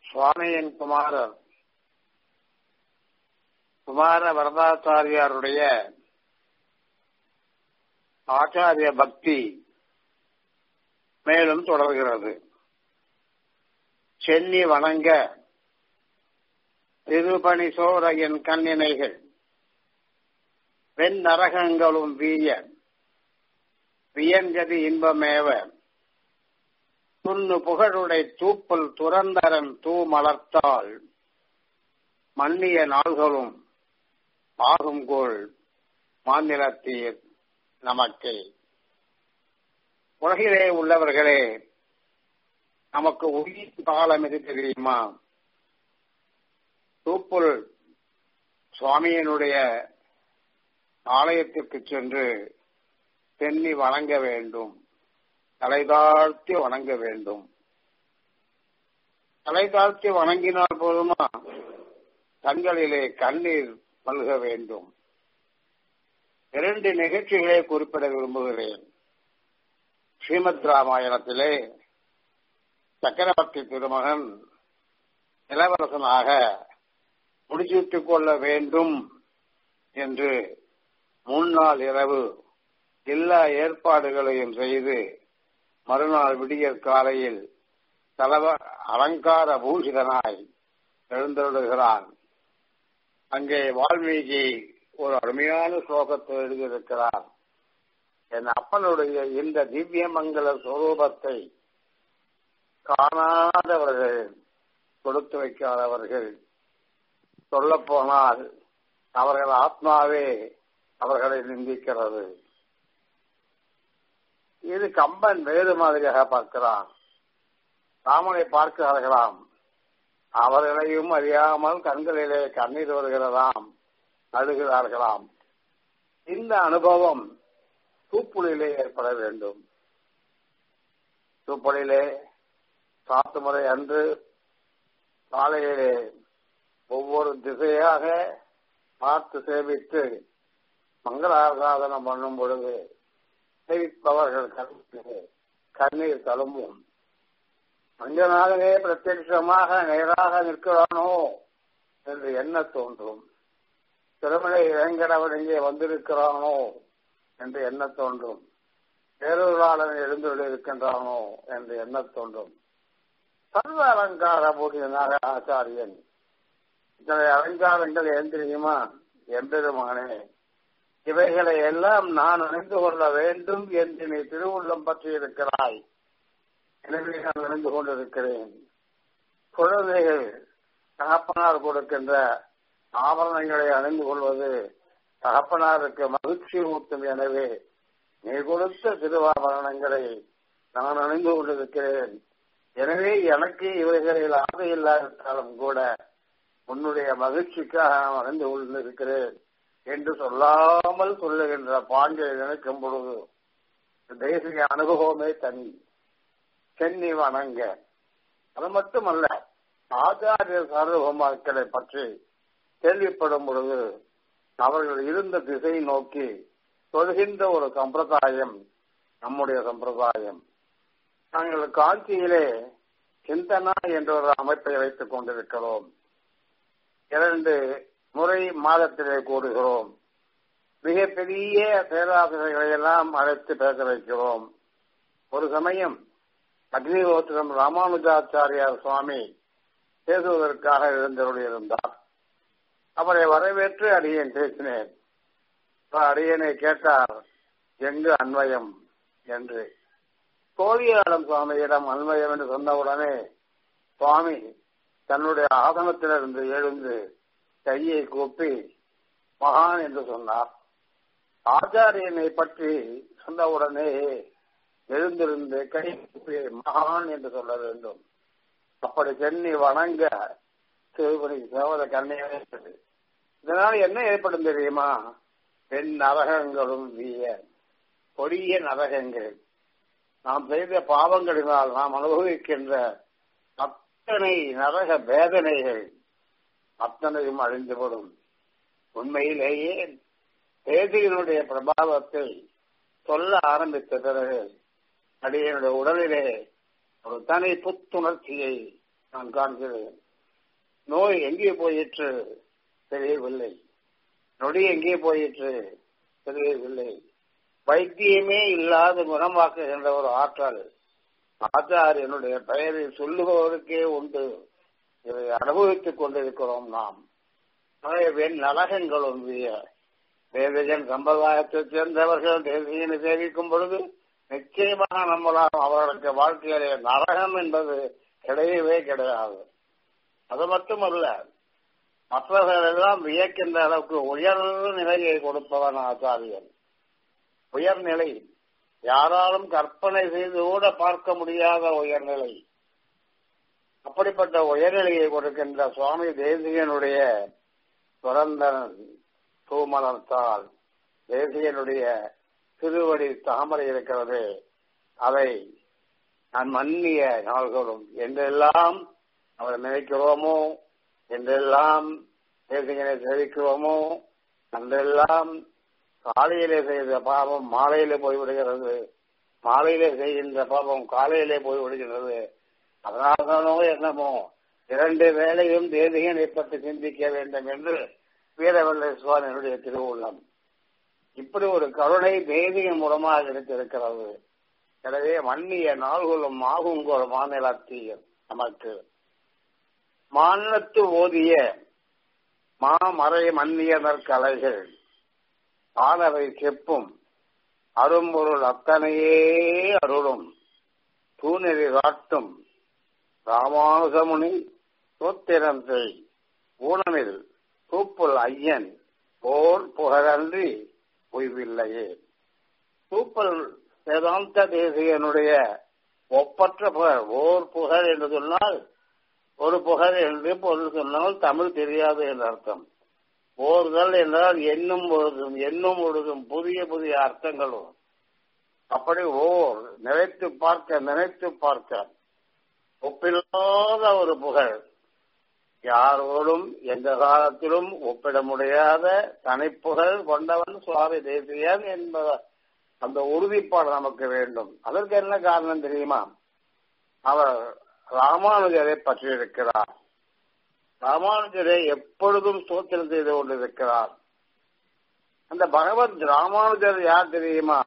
சுவாமியின் குமாரர் குமார வரதாச்சாரியாருடைய ஆச்சாரிய பக்தி மேலும் தொடர்கிறது சென்னி வணங்க திருபணி சோரையின் கண்ணினைகள் வெண் நரகங்களும் வீய வியன்கதி இன்பமேவ துண்ணு புகழுடை தூப்பல் துறந்தரன் தூ மலர்த்தாள் மன்னிய நாள்களும் ஆகும் கோள் மாநிலத்தீர் நமக்கு உலகிலே உள்ளவர்களே நமக்கு உயிர் காலம் எது தெரியுமா தூப்புல் சுவாமியினுடைய ஆலயத்திற்கு சென்று தென்னி வணங்க வேண்டும் தலை தாழ்த்தி வணங்க வேண்டும் தலை தாழ்த்தி வணங்கினால் போதுமா கண்களிலே கண்ணீர் மல்க வேண்டும் இரண்டு நிகழ்ச்சிகளை குறிப்பிட விரும்புகிறேன் ஸ்ரீமத் ராமாயணத்திலே சக்கரவர்த்தி திருமகன் இளவரசனாக முடிச்சுட்டுக் கொள்ள வேண்டும் என்று முன்னாள் இரவு எல்லா ஏற்பாடுகளையும் செய்து மறுநாள் விடியற் காலையில் தலவ அலங்கார பூஷிதனாய் எழுந்தருளுகிறான் அங்கே வால்மீகி ஒரு அருமையான ஸ்லோகத்தை எழுதியிருக்கிறார் என் அப்பனுடைய இந்த திவ்ய மங்கள சுரூபத்தை காணாதவர்கள் கொடுத்து வைக்காதவர்கள் சொல்ல போனால் அவர்கள் ஆத்மாவே அவர்களை நிந்திக்கிறது இது கம்பன் வேறு மாதிரியாக பார்க்கிறான் ராமனை பார்க்கிறார்களாம் அவர்களையும் அறியாமல் கண்களிலே கண்ணீர் வருகிறதாம் அழுகிறார்களாம் இந்த அனுபவம் தூப்புளிலே ஏற்பட வேண்டும் தூப்புளிலே சாத்து முறை அன்று காலையிலே ஒவ்வொரு திசையாக பார்த்து சேவித்து மங்களாசாதனம் பண்ணும் பொழுது சேவிப்பவர்கள் கண்ணிலே கண்ணீர் தழும்பும் மஞ்சனாகவே பிரத்யட்சமாக நேராக நிற்கிறானோ என்று எண்ண தோன்றும் திருமலை இளைஞரவன் இங்கே வந்திருக்கிறானோ என்று எண்ண தோன்றும் பேரூராளன் எழுந்துள்ள இருக்கின்றானோ என்று எண்ண தோன்றும் சர்வ அலங்கார பூடியனாக ஆச்சாரியன் இத்தனை அலங்காரங்கள் ஏன் தெரியுமா எம்பெருமானே இவைகளை எல்லாம் நான் அறிந்து கொள்ள வேண்டும் என்று நீ திருவுள்ளம் பற்றி இருக்கிறாய் எனவே நான் அறிந்து கொண்டிருக்கிறேன் குழந்தைகள் தகப்பனார் கொடுக்கின்ற ஆபரணங்களை அணிந்து கொள்வது தகப்பனாருக்கு மகிழ்ச்சி ஊட்டும் எனவே நீ கொடுத்த திருவாபரணங்களை நான் அணிந்து கொண்டிருக்கிறேன் எனவே எனக்கு இவைகளில் ஆசை இல்லாவிட்டாலும் கூட உன்னுடைய மகிழ்ச்சிக்காக நான் அணிந்து கொண்டிருக்கிறேன் என்று சொல்லாமல் சொல்லுகின்ற பாண்டியை நினைக்கும் பொழுது தேசிய அனுபவமே தனி சென்னி வணங்க அது மட்டுமல்ல ஆச்சாரிய சார்வமாக்களை பற்றி கேள்விப்படும் பொழுது அவர்கள் இருந்த திசை நோக்கி தொழுகின்ற ஒரு சம்பிரதாயம் நம்முடைய சம்பிரதாயம் நாங்கள் காஞ்சியிலே சிந்தனா என்ற ஒரு அமைப்பை வைத்துக் கொண்டிருக்கிறோம் இரண்டு முறை மாதத்திலே கூடுகிறோம் மிக பெரிய பேராசிரியர்களை எல்லாம் அழைத்து பேச வைக்கிறோம் ஒரு சமயம் அக்னிஹோத்திரம் ராமானுஜாச்சாரியார் சுவாமி பேசுவதற்காக எழுந்தருளியிருந்தார் அவரை வரவேற்று அடியேன் பேசினேன் அடியனை கேட்டார் எங்கு அன்வயம் என்று கோழியாளம் சுவாமியிடம் அன்வயம் என்று சொன்னவுடனே சுவாமி தன்னுடைய ஆசனத்திலிருந்து எழுந்து கையை கூப்பி மகான் என்று சொன்னார் ஆச்சாரியனை பற்றி சொன்னவுடனே எழுந்திருந்து கை கூப்பி மகான் என்று சொல்ல வேண்டும் அப்படி சென்னி வணங்க சிவபணி சேவத கண்ணையாக இதனால் என்ன ஏற்படும் தெரியுமா பெண் நரகங்களும் வீய கொடிய நரகங்கள் நாம் செய்த பாவங்களினால் நாம் அனுபவிக்கின்ற அத்தனை நரக வேதனைகள் அத்தனையும் அழிந்துவிடும் உண்மையிலேயே தேதியினுடைய பிரபாவத்தை சொல்ல ஆரம்பித்த பிறகு அடியனுடைய உடலிலே ஒரு தனி புத்துணர்ச்சியை நான் காண்கிறேன் நோய் எங்கே போயிற்று தெரியவில்லை நொடி எங்கே போயிற்று தெரியவில்லை வைத்தியமே இல்லாத குணமாக்குகின்ற ஒரு ஆற்றல் ஆச்சாரியனுடைய பெயரை சொல்லுபவருக்கே உண்டு இதை அனுபவித்துக் கொண்டிருக்கிறோம் நாம் வெண் நலகங்களும் தேவஜன் சம்பிரதாயத்தைச் சேர்ந்தவர்கள் தேசியனை சேவிக்கும் பொழுது நிச்சயமாக நம்மளால் அவர்களுக்கு வாழ்க்கையிலே நரகம் என்பது கிடையவே கிடையாது அது மட்டுமல்ல மற்றவர்கள் எல்லாம் வியக்கின்ற அளவுக்கு உயர்ந்த நிலையை கொடுப்பவன் ஆச்சாரியன் உயர்நிலை யாராலும் கற்பனை செய்து கூட பார்க்க முடியாத உயர்நிலை அப்படிப்பட்ட உயர்நிலையை கொடுக்கின்ற சுவாமி தேசிகனுடைய துறந்தன் தூமலர்த்தால் தேசியனுடைய திருவடி தாமரை இருக்கிறது அதை நான் மன்னிய நாள்களும் என்றெல்லாம் அவரை நினைக்கிறோமோ என்றெல்லாம் தேசிகனை சேவிக்கிறோமோ அன்றெல்லாம் காலையிலே செய்த பாவம் மாலையிலே போய்விடுகிறது மாலையிலே செய்கின்ற பாவம் காலையிலே போய்விடுகிறது அதனால்தானோ என்னமோ இரண்டு வேளையும் தேசிகனை பற்றி சிந்திக்க வேண்டும் என்று வீரவல்லை சுவாமியினுடைய திருவுள்ளம் இப்படி ஒரு கருணை தேசிகன் மூலமாக எடுத்திருக்கிறது எனவே மன்னிய நாள்களும் ஆகுங்கோர் மாநிலத்தீயம் நமக்கு மாநிலத்து ஓதிய மாமறை மன்னியனர் கலைகள் ஆனவை செப்பும் அரும்பொருள் அத்தனையே அருளும் தூணெறி காட்டும் ராமானுசமுனி சோத்திரம் செய் ஊனமில் தூப்புல் ஐயன் போர் புகழன்றி பொய்வில்லையே தூப்பல் வேதாந்த தேசியனுடைய ஒப்பற்ற புகழ் ஓர் புகழ் என்று சொன்னால் ஒரு புகழ் என்று பொருள் சொன்னால் தமிழ் தெரியாது என்று அர்த்தம் ஓர்தல் என்றால் எண்ணும் பொழுதும் எண்ணும் பொழுதும் புதிய புதிய அர்த்தங்களும் அப்படி ஓர் நினைத்து பார்க்க நினைத்து பார்க்க ஒப்பில்லாத ஒரு புகழ் யாரோடும் எந்த காலத்திலும் ஒப்பிட முடியாத தனிப்புகழ் கொண்டவன் சுவாமி தேசியன் என்பத அந்த உறுதிப்பாடு நமக்கு வேண்டும் அதற்கு என்ன காரணம் தெரியுமா அவர் ராமானுஜரை பற்றியிருக்கிறார் ராமானுஜரை எப்பொழுதும் ஸ்தோத்திரம் செய்து கொண்டிருக்கிறார் அந்த பகவத் ராமானுஜர் யார் தெரியுமா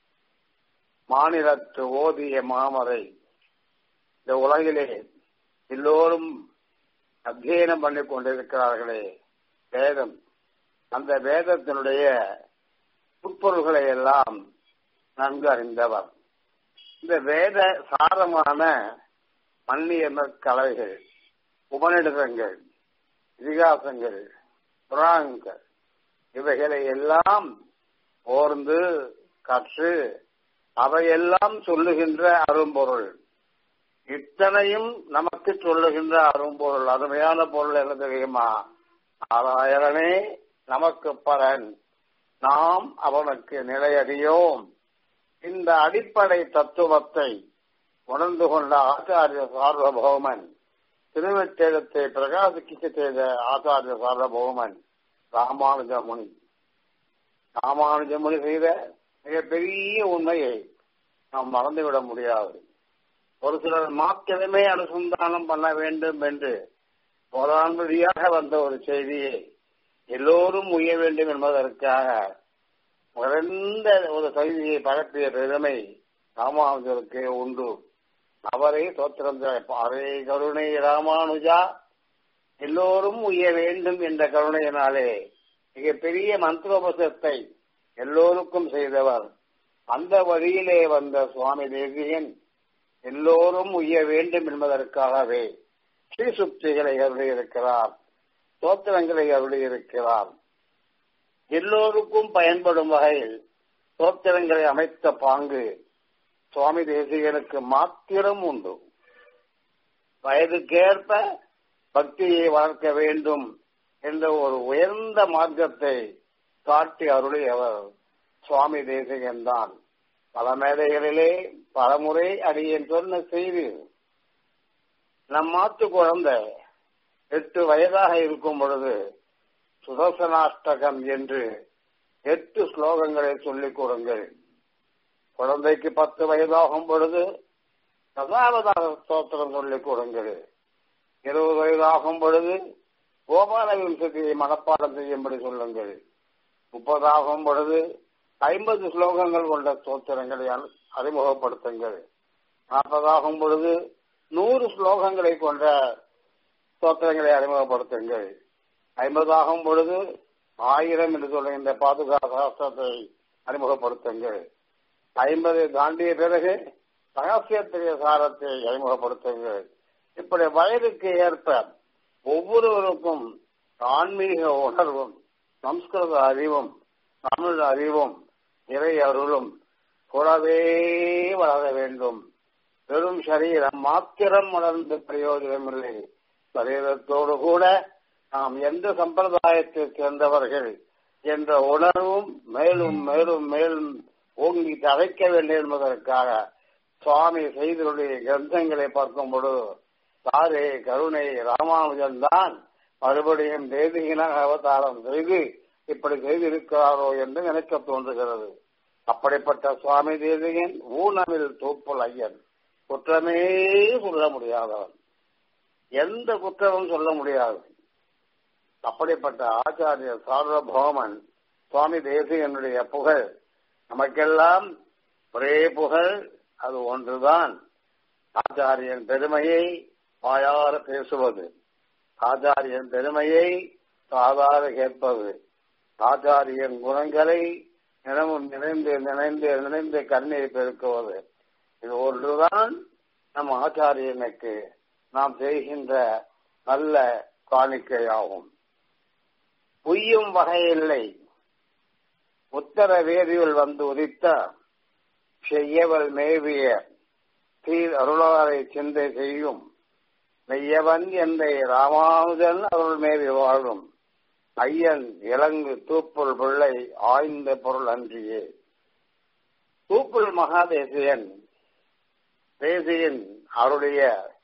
மாநிலத்து ஓதிய மாமரை இந்த உலகிலே எல்லோரும் அத்தியனம் பண்ணி கொண்டிருக்கிறார்களே வேதம் அந்த வேதத்தினுடைய உட்பொருள்களை எல்லாம் நன்கு அறிந்தவர் இந்த வேத சாரமான மன்னியமர் கலைகள் உபநிடதங்கள் இதிகாசங்கள் புராணங்கள் இவைகளை எல்லாம் ஓர்ந்து கற்று அவையெல்லாம் சொல்லுகின்ற அரும்பொருள் இத்தனையும் நமக்கு சொல்லுகின்ற அரும்பொருள் அருமையான பொருள் என்ன தெரியுமா ஆராயணனே நமக்கு பலன் நாம் அவனுக்கு நிலையறியோம் இந்த அடிப்படை தத்துவத்தை உணர்ந்து கொண்ட ஆச்சாரிய சார்வபௌமன் திருவெட்டெழுத்தை பிரகாசிக்க செய்த ஆச்சாரிய சார்வபௌமன் ராமானுஜமுனி ராமானுஜமுனி செய்த மிகப்பெரிய உண்மையை நாம் மறந்துவிட முடியாது ஒரு சிலர் மாத்திரமே அனுசந்தானம் பண்ண வேண்டும் என்று போராண்மதியாக வந்த ஒரு செய்தியை எல்லோரும் உய வேண்டும் என்பதற்காக உயர்ந்த ஒரு செய்தியை பரப்பிய பெருமை ராமானுஜருக்கு உண்டு அவரை தோத்திரம் அரே கருணை ராமானுஜா எல்லோரும் உய வேண்டும் என்ற கருணையினாலே மிகப்பெரிய மந்திரோபசத்தை எல்லோருக்கும் செய்தவர் அந்த வழியிலே வந்த சுவாமி தேசியன் எல்லோரும் உய்ய வேண்டும் என்பதற்காகவே ஸ்ரீசுப்திகளை அருளியிருக்கிறார் தோத்திரங்களை அருளியிருக்கிறார் எல்லோருக்கும் பயன்படும் வகையில் தோத்திரங்களை அமைத்த பாங்கு சுவாமி தேசிகனுக்கு மாத்திரம் உண்டு வயதுக்கேற்ப பக்தியை வளர்க்க வேண்டும் என்ற ஒரு உயர்ந்த மார்க்கத்தை காட்டி அருளியவர் சுவாமி தேசிகன் தான் பல மேடைகளிலே பலமுறை அடியேன் சொன்ன செய்தி நம் மாத்து குழந்தை எட்டு வயதாக இருக்கும் பொழுது சுதர்சனாஷ்டகம் என்று எட்டு ஸ்லோகங்களை சொல்லிக் கொடுங்கள் குழந்தைக்கு பத்து வயதாகும் பொழுது தசாவதார ஸ்தோத்திரம் சொல்லிக் கொடுங்கள் இருபது வயதாகும் பொழுது கோபால விம்சதியை மனப்பாடம் செய்யும்படி சொல்லுங்கள் முப்பதாகும் பொழுது ஐம்பது ஸ்லோகங்கள் கொண்ட ஸ்தோத்திரங்களை அறிமுகப்படுத்துங்கள் நாற்பதாகும் பொழுது நூறு ஸ்லோகங்களை கொண்ட ஸ்தோத்திரங்களை அறிமுகப்படுத்துங்கள் ஐம்பதாகும் பொழுது ஆயிரம் என்று சொல்லுகின்ற பாதுகாப்பு அறிமுகப்படுத்துங்கள் ஐம்பதை தாண்டிய பிறகு ரகசியத்திரிய சாரத்தை அறிமுகப்படுத்துங்கள் இப்படி வயதுக்கு ஏற்ப ஒவ்வொருவருக்கும் ஆன்மீக உணர்வும் சம்ஸ்கிருத அறிவும் தமிழ் அறிவும் இறை அருளும் கூடவே வளர வேண்டும் வெறும் சரீரம் மாத்திரம் வளர்ந்த பிரயோஜனமில்லை சரீரத்தோடு கூட நாம் எந்த சம்பிரதாயத்தை சேர்ந்தவர்கள் என்ற உணர்வும் மேலும் மேலும் மேலும் ஓங்கி தழைக்க வேண்டும் என்பதற்காக சுவாமி செய்தருடைய கிரந்தங்களை பார்க்கும் பொழுது தாரே கருணை ராமானுஜன் தான் மறுபடியும் தேதியினாக அவதாரம் செய்து இப்படி செய்திருக்கிறாரோ என்று நினைக்க தோன்றுகிறது அப்படிப்பட்ட சுவாமி தேதியின் ஊனமில் தூப்புல் ஐயன் குற்றமே சொல்ல முடியாதவன் எந்த குற்றமும் சொல்ல முடியாது அப்படிப்பட்ட ஆச்சாரியர் சார்வபௌமன் சுவாமி தேசிகனுடைய புகழ் நமக்கெல்லாம் ஒரே புகழ் அது ஒன்றுதான் ஆச்சாரியன் பெருமையை வாயார பேசுவது ஆச்சாரியன் பெருமையை சாதார கேட்பது ஆச்சாரியன் குணங்களை நிலமும் நினைந்து நினைந்து நினைந்து கண்ணீர் பெருக்குவது இது ஒன்றுதான் நம் ஆச்சாரியனுக்கு நாம் செய்கின்ற நல்ல காணிக்கையாகும் உய்யும் வகையில்லை உத்தர வேதியில் வந்து உதித்த செய்யவல் மேவிய தீர் அருளாரை சிந்தை செய்யும் மெய்யவன் என்ற ராமானுஜன் அருள் மேவி வாழும் ஐயன் இலங்கு தூப்புள் பிள்ளை ஆய்ந்த பொருள் அன்றியே தூப்புள் மகாதேசியன் தேசியன் அவருடைய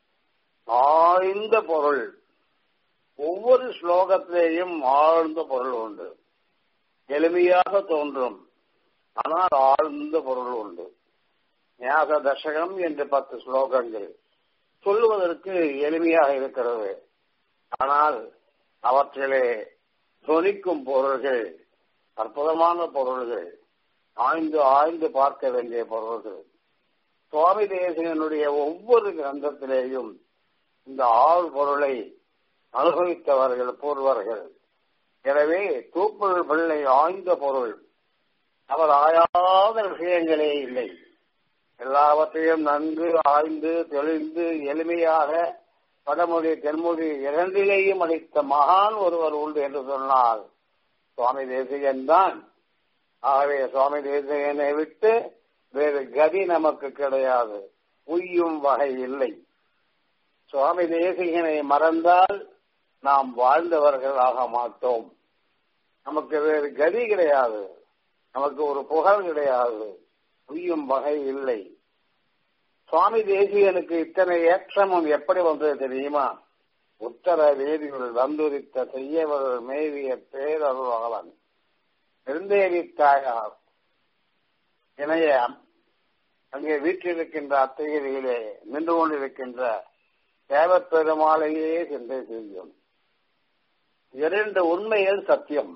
ஆழ்ந்த பொருள் ஒவ்வொரு ஸ்லோகத்திலேயும் ஆழ்ந்த பொருள் உண்டு எளிமையாக தோன்றும் ஆனால் ஆழ்ந்த பொருள் உண்டு ஞாக தசகம் என்று பத்து ஸ்லோகங்கள் சொல்லுவதற்கு எளிமையாக இருக்கிறது ஆனால் அவற்றிலே துணிக்கும் பொருள்கள் அற்புதமான பொருள்கள் ஆய்ந்து ஆய்ந்து பார்க்க வேண்டிய பொருள்கள் சுவாமி தேசிகனுடைய ஒவ்வொரு கிரந்தத்திலேயும் இந்த ஆள் பொருளை அனுபவித்தவர்கள் பூர்வர்கள் எனவே தூப்புள் பிள்ளை ஆய்ந்த பொருள் அவர் ஆயாத விஷயங்களே இல்லை எல்லாவற்றையும் நன்கு ஆய்ந்து தெளிந்து எளிமையாக வடமொழி தென்மொழி இரண்டிலேயும் அளித்த மகான் ஒருவர் உண்டு என்று சொன்னால் சுவாமி தேசிகன் தான் ஆகவே சுவாமி தேசிகனை விட்டு வேறு கதி நமக்கு கிடையாது உய்யும் வகை இல்லை சுவாமி தேசிகனை மறந்தால் நாம் வாழ்ந்தவர்கள் ஆக மாட்டோம் நமக்கு வேறு கதி கிடையாது நமக்கு ஒரு புகழ் கிடையாது உய்யும் வகை இல்லை சுவாமி தேசிகனுக்கு இத்தனை ஏற்றமும் எப்படி வந்தது தெரியுமா உத்தர வேதியுள் வந்துரித்த செய்யவர் மேவிய பேரருளாளன் பெருந்தேவி தாயார் இணைய அங்கே வீட்டிலிருக்கின்ற அத்தகையிலே நின்று கொண்டிருக்கின்ற தேவப்பெருமாளையே சிந்தை செய்யும் இரண்டு உண்மைகள் சத்தியம்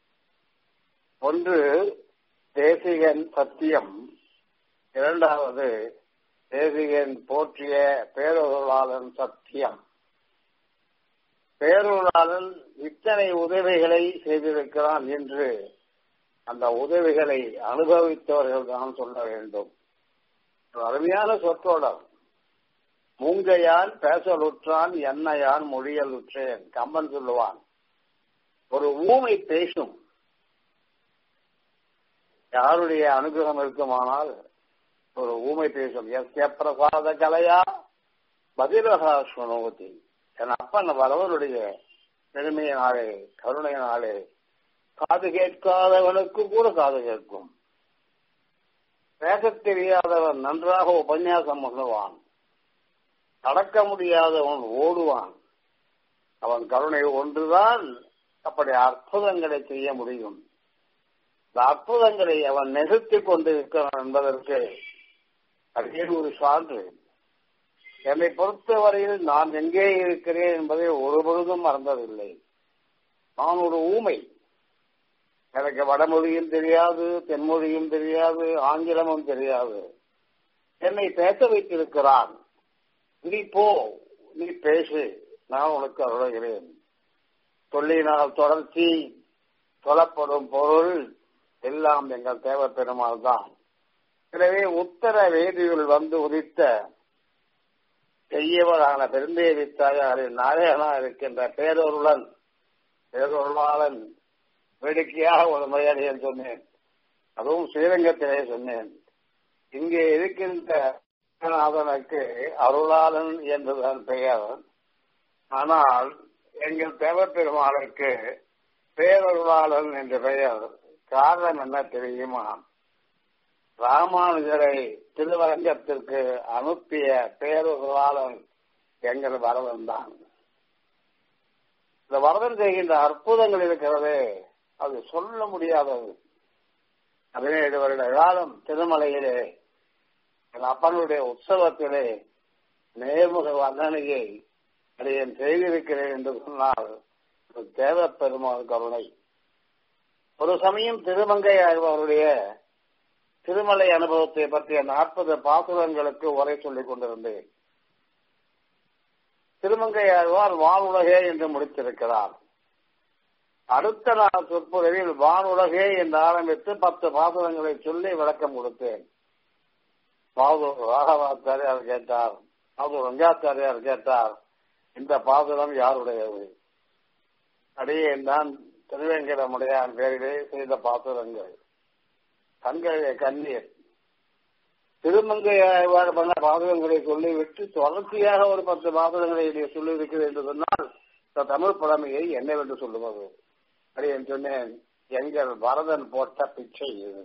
ஒன்று தேசிகன் சத்தியம் இரண்டாவது தேசிகன் போற்றிய பேரொருளாளன் சத்தியம் பேரொருளாளன் இத்தனை உதவிகளை செய்திருக்கிறான் என்று அந்த உதவிகளை அனுபவித்தவர்கள் தான் சொல்ல வேண்டும் அருமையான சொற்றோடம் மூங்கையான் பேசலுற்றான் என்னையான் மொழியலுற்றேன் கம்பன் சொல்லுவான் ஒரு ஊமை பேசும் யாருடைய அனுகிரகம் இருக்குமானால் ஒரு ஊமை பேசும் எஸ் பிரசாத கலையா பதிலகா சுனோதி என் அப்பன் வரவருடைய பெருமையினாலே கருணையினாலே காது கேட்காதவனுக்கு கூட காது கேட்கும் பேசத் தெரியாதவன் நன்றாக உபன்யாசம் பண்ணுவான் நடக்க முடியாதவன் ஓடுவான் அவன் கருணை ஒன்றுதான் அப்படி அற்புதங்களை செய்ய முடியும் இந்த அற்புதங்களை அவன் நிகழ்த்தி கொண்டிருக்கிறான் என்பதற்கு அதே ஒரு சான்று என்னை பொறுத்தவரையில் நான் எங்கே இருக்கிறேன் என்பதை ஒருபொழுதும் மறந்ததில்லை நான் ஒரு ஊமை எனக்கு வடமொழியும் தெரியாது தென்மொழியும் தெரியாது ஆங்கிலமும் தெரியாது என்னை பேச வைத்திருக்கிறான் நீ போ நீ பேசு நான் உனக்கு அருளுகிறேன் சொல்லினால் தொடர்ச்சி சொல்லப்படும் பொருள் எல்லாம் எங்கள் தேவ பெருமாள் தான் எனவே உத்தர வேதியில் வந்து உதித்த செய்யவரான பெருந்தேவி தாயாரின் நாயகனா இருக்கின்ற பேரொருளன் பேரொருளாளன் வேடிக்கையாக ஒரு முறையடியன் சொன்னேன் அதுவும் ஸ்ரீரங்கத்திலே சொன்னேன் இங்கே இருக்கின்ற நாதனுக்கு அருளாளன் என்றுதான் பெயர் ஆனால் எங்கள் தேவப்பெருமாளுக்கு பேரருளாளன் என்ற பெயர் காரணம் என்ன தெரியுமா ராமானுஜரை திருவரங்கத்திற்கு அனுப்பிய பேரருளாளன் எங்கள் வரதன் தான் இந்த வரதன் செய்கின்ற அற்புதங்கள் இருக்கிறதே அது சொல்ல முடியாதது பதினேழு வருட காலம் திருமலையிலே என் அப்பனுடைய உற்சவத்திலே நேர்முக வர்ணனையை அதையன் செய்திருக்கிறேன் என்று சொன்னால் தேவ பெருமாள் கருணை ஒரு சமயம் திருமங்கை ஆழ்வாருடைய திருமலை அனுபவத்தை பற்றிய நாற்பது பாசுரங்களுக்கு உரை சொல்லிக் கொண்டிருந்தேன் திருமங்கை ஆழ்வார் வானுலகே என்று முடித்திருக்கிறார் அடுத்த நாள் சொற்பொழிவில் வானுலகே என்று ஆரம்பித்து பத்து பாசுரங்களை சொல்லி விளக்கம் கொடுத்தேன் மாதூர் ராகவாச்சாரியார் கேட்டார் மாதூர் ரங்காச்சாரியார் கேட்டார் இந்த பாசுரம் யாருடையது அடியே நான் திருவேங்கடமுடையான் பேரிலே செய்த பாசுரங்கள் கண்களிலே கண்ணீர் திருமங்கை பண்ண பாசுரங்களை சொல்லிவிட்டு தொடர்ச்சியாக ஒரு பத்து பாசுரங்களை சொல்லி இருக்கிறது என்று சொன்னால் இந்த தமிழ் புலமையை என்னவென்று சொல்லுவது அப்படின்னு சொன்னேன் எங்கள் வரதன் போட்ட பிச்சை இது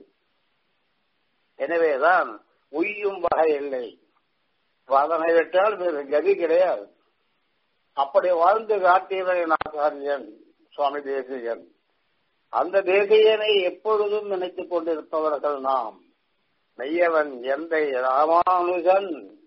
எனவேதான் உய்யும் வகை இல்லை வரதனை விட்டால் வேறு கதி கிடையாது அப்படி வாழ்ந்து காட்டியவன் ஆச்சாரியன் சுவாமி தேசிகன் அந்த தேசியனை எப்பொழுதும் நினைத்துக் கொண்டிருப்பவர்கள் நாம் மெய்யவன் எந்த ராமானுஜன்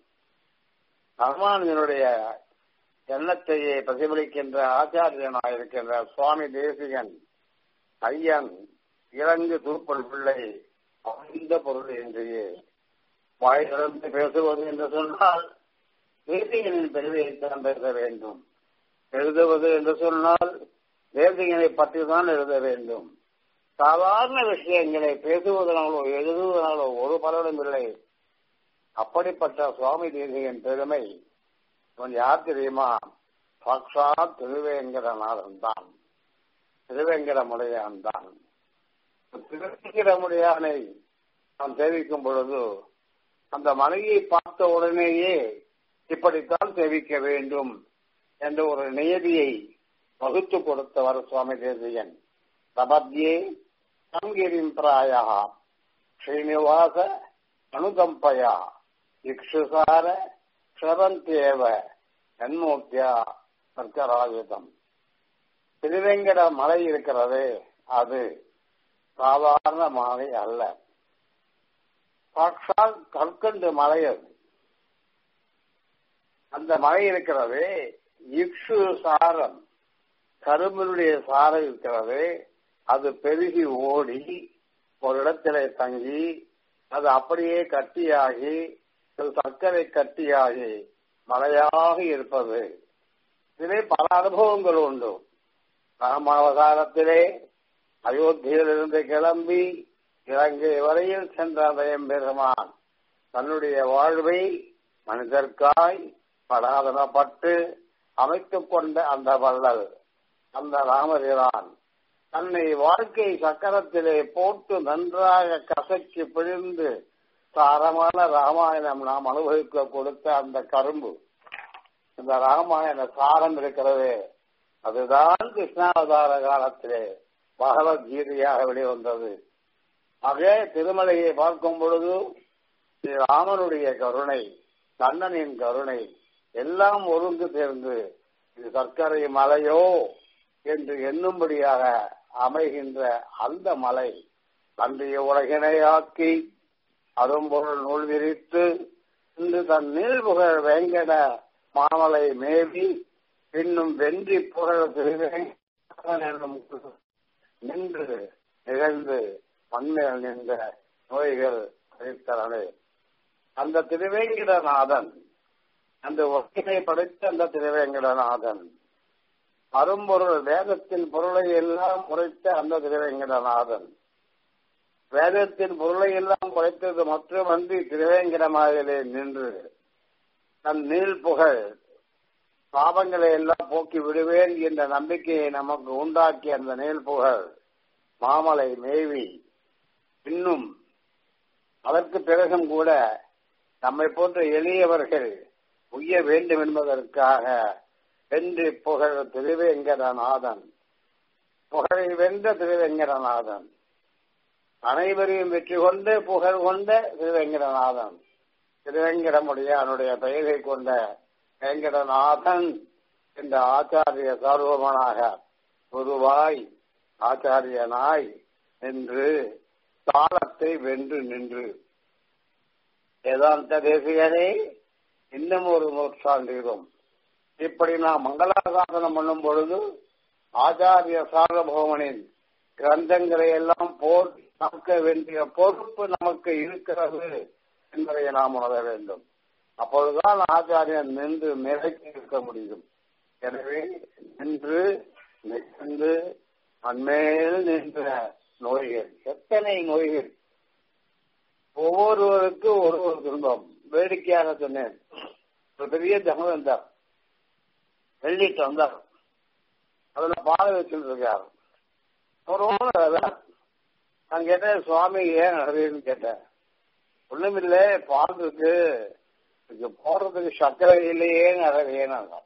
ராமானுஜனுடைய எண்ணத்தையே பிரதிபலிக்கின்ற ஆச்சாரியனாயிருக்கின்ற சுவாமி தேசிகன் ஐயன் இறங்கு தூப்பல் பிள்ளை அறிந்த பொருள் என்றையே வாய் திறந்து பேசுவது என்று சொன்னால் தேசிகனின் பெருமையைத்தான் பேச வேண்டும் எழுதுவது என்று சொன்னால் தேசிகனை பற்றி தான் எழுத வேண்டும் சாதாரண விஷயங்களை பேசுவதனாலோ எழுதுவதனாலோ ஒரு பலனும் இல்லை அப்படிப்பட்ட சுவாமி தேசிகன் பெருமை இவன் யார் தெரியுமா சாட்சாத் திருவேங்கடநாதன் தான் திருவேங்கடமுடையான் தான் திருவேங்கடமுடையானை நாம் சேவிக்கும் பொழுது அந்த மனைவியை பார்த்த உடனேயே இப்படித்தான் சேவிக்க வேண்டும் என்ற ஒரு நியதியை வகுத்து கொடுத்தவர் சுவாமி தேசியன் பிரபத்யே சங்கிரிம் பிராயா ஸ்ரீனிவாச அனுகம்பயா இக்ஷுசார க்ஷரந்தேவ நன்மூர்த்தியா சர்க்கராயுதம் திருவேங்கட மலை இருக்கிறது அது சாதாரண மலை அல்ல சாட்சாத் கற்கண்டு மலை அது அந்த மலை இருக்கிறது இக்ஷு சாரம் கரும்பினுடைய சாரம் இருக்கிறது அது பெருகி ஓடி ஒரு இடத்திலே தங்கி அது அப்படியே கட்டியாகி சர்க்கரை கட்டியாகி மழையாக இருப்பது இதிலே பல அனுபவங்கள் உண்டு ராமாவதாரத்திலே அயோத்தியிலிருந்து கிளம்பி இலங்கை வரையில் சென்ற அதயம் பெருமான் தன்னுடைய வாழ்வை மனிதர்க்காய் படாதனப்பட்டு அமைத்துக் கொண்ட அந்த வள்ளல் அந்த ராமபிரான் தன்னை வாழ்க்கை சக்கரத்திலே போட்டு நன்றாக கசக்கி பிழிந்து சாரமான ராமாயணம் நாம் அனுபவிக்க கொடுத்த அந்த கரும்பு இந்த ராமாயண சாரம் இருக்கிறது அதுதான் கிருஷ்ணாவதார காலத்திலே பகவத்கீதையாக வெளிவந்தது ஆக திருமலையை பார்க்கும் பொழுது ஸ்ரீ ராமனுடைய கருணை கண்ணனின் கருணை எல்லாம் ஒருங்கு சேர்ந்து இது சர்க்கரை மலையோ என்று எண்ணும்படியாக அமைகின்ற அந்த மலை அன்றைய உலகினையாக்கி அரும்பொருள் நூல் விரித்து இன்று தன் நீள்புகழ் வேங்கட மாமலை மேவி பின்னும் வென்றி புகழ் திருவேங்கடம் நின்று நிகழ்ந்து மண்மேல் நின்ற நோய்கள் அழித்தரனே அந்த திருவேங்கடநாதன் அந்த ஒற்றை படைத்த அந்த திருவேங்கடநாதன் அரும்பொருள் வேதத்தின் பொருளை எல்லாம் குறைத்த அந்த திருவேங்கடநாதன் வேதத்தின் பொருளை எல்லாம் குறைத்தது மட்டுமன்றி திருவேங்கடமாகலே நின்று தன் நீள் புகழ் பாவங்களை எல்லாம் போக்கி விடுவேன் என்ற நம்பிக்கையை நமக்கு உண்டாக்கிய அந்த நீள் புகழ் மாமலை மேவி இன்னும் அதற்கு பிறகும் கூட நம்மை போன்ற எளியவர்கள் உய்ய வேண்டும் என்பதற்காக வென்று புகழ் திருவேங்கடநாதன் புகழை வென்ற திருவேங்கடநாதன் அனைவரையும் வெற்றி கொண்டு புகழ் கொண்ட திருவேங்கடநாதன் திருவேங்கடமுடையானுடைய பெயரை கொண்ட வேங்கடநாதன் என்ற ஆச்சாரிய சார்வமனாக குருவாய் ஆச்சாரியனாய் நின்று காலத்தை வென்று நின்று வேதாந்த தேசியரே இன்னும் ஒரு நூற்றாண்டிலும் இப்படி நாம் மங்களாசாசனம் பண்ணும் பொழுது ஆச்சாரிய சார்வபௌமனின் கிரந்தங்களை எல்லாம் போர் காக்க வேண்டிய பொறுப்பு நமக்கு இருக்கிறது என்பதை நாம் உணர வேண்டும் அப்பொழுதுதான் ஆச்சாரியன் நின்று நிலைத்து இருக்க முடியும் எனவே நின்று நின்று அண்மையில் நின்ற நோய்கள் எத்தனை நோய்கள் ஒவ்வொருவருக்கும் ஒரு ஒரு துன்பம் வேடிக்கையாக சொன்னேன் ஒரு பெரிய ஜகம் வந்தார் வெள்ளிட்டு வந்தார் அதுல பாலை வச்சுட்டு இருக்கார் ஒரு நான் கேட்டேன் சுவாமி ஏன் நடக்குதுன்னு கேட்டேன் ஒண்ணுமில்லை பால் இருக்கு இதுக்கு போடுறதுக்கு சர்க்கரை இல்லையே நடவேன்னு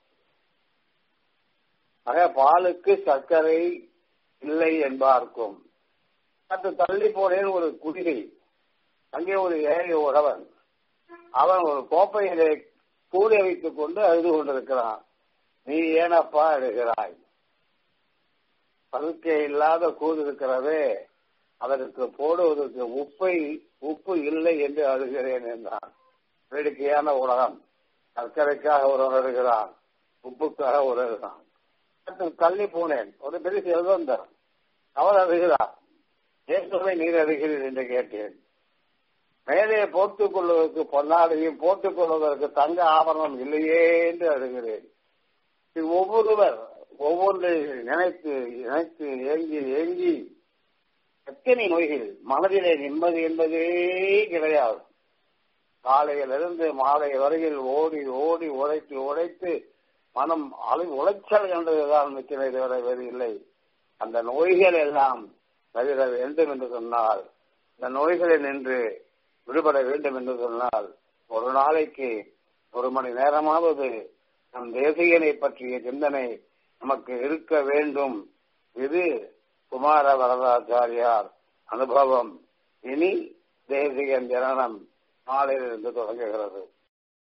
ஆக பாலுக்கு சர்க்கரை இல்லை என்பார்க்கும் சற்று தள்ளி போனேன் ஒரு குடிகை அங்கே ஒரு ஏழை உழவன் அவன் ஒரு கோப்பையிலே கூடை வைத்துக் கொண்டு அழுது கொண்டிருக்கிறான் நீ ஏனப்பா அழுகிறாய் பதுக்கை இல்லாத கூடு இருக்கிறதே அதற்கு போடுவதற்கு உப்பை உப்பு இல்லை என்று அழுகிறேன் என்றான் வேடிக்கையான உலகம் சர்க்கரைக்காக ஒரு அழுகிறான் உப்புக்காக ஒரு அழுகிறான் தள்ளி போனேன் ஒரு பெரிய செல்வந்தர் அவர் அழுகிறார் ஏற்கனவே நீர் அழுகிறீர் என்று கேட்டேன் மேலே போட்டுக் கொள்வதற்கு பொன்னாடையும் போட்டுக் கொள்வதற்கு தங்க ஆபரணம் இல்லையே என்று அழுகிறேன் ஒவ்வொருவர் ஒவ்வொன்றை நினைத்து நினைத்து ஏங்கி ஏங்கி எத்தனை நோய்கள் மனதிலே நிம்மதி என்பதே கிடையாது காலையிலிருந்து மாலை வரையில் ஓடி ஓடி உழைத்து உழைத்து மனம் அழு உளைச்சல் கண்டதுதான் நிற்கிறே தவிர வேறு இல்லை அந்த நோய்கள் எல்லாம் தவிர வேண்டும் என்று சொன்னால் இந்த நோய்களை நின்று விடுபட வேண்டும் என்று சொன்னால் ஒரு நாளைக்கு ஒரு மணி நேரமாவது நம் தேசியனை பற்றிய சிந்தனை நமக்கு இருக்க வேண்டும் இது குமார வரதாச்சாரியார் அனுபவம் இனி தேசிகன் ஜனனம் நாளிலிருந்து தொடங்குகிறது